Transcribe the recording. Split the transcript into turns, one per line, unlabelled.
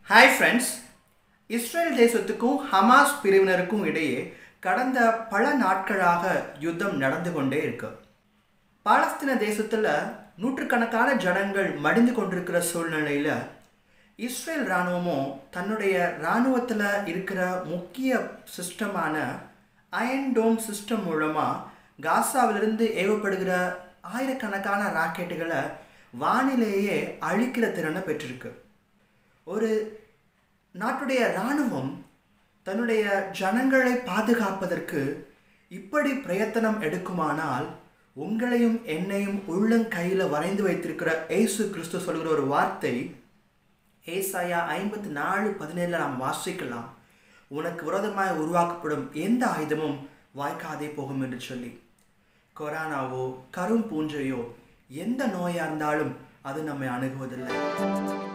hi friends Israel தேசத்துக்கும் Hamas பிரிவினருக்கும் இடையே கடந்த பல நாட்களாக யுத்தம் நடந்து கொண்டே இருக்கு பாலஸ்தீன தேசத்தில் நூற்றுக்கணக்கான ஜனங்கள் மடிந்து கொண்டிருக்கிற சூழ்நிலையில் இஸ்ரேல் இராணுவமும் தன்னுடைய இராணுவத்தில் இருக்கிற முக்கிய சிஸ்டமான அயன் டோம் சிஸ்டம் மூலமாக காசாவிலிருந்து ஏவப்படுகிற ஆயிரக்கணக்கான ராக்கெட்டுகளை வானிலேயே அழிக்கிற திறனை பெற்றிருக்கு ஒரு நாட்டுடைய இராணுவம் தன்னுடைய ஜனங்களை பாதுகாப்பதற்கு இப்படி பிரயத்தனம் எடுக்குமானால் உங்களையும் என்னையும் உள்ளங்கையில் வரைந்து வைத்திருக்கிற ஏசு கிறிஸ்து சொல்கிற ஒரு வார்த்தை ஏசாயா ஐம்பத்தி நாலு பதினேழில் நாம் வாசிக்கலாம் உனக்கு விரோதமாய் உருவாக்கப்படும் எந்த ஆயுதமும் வாய்க்காதே போகும் என்று சொல்லி கொரோனாவோ கரும் பூஞ்சையோ எந்த நோயாக இருந்தாலும் அது நம்மை அணுகுவதில்லை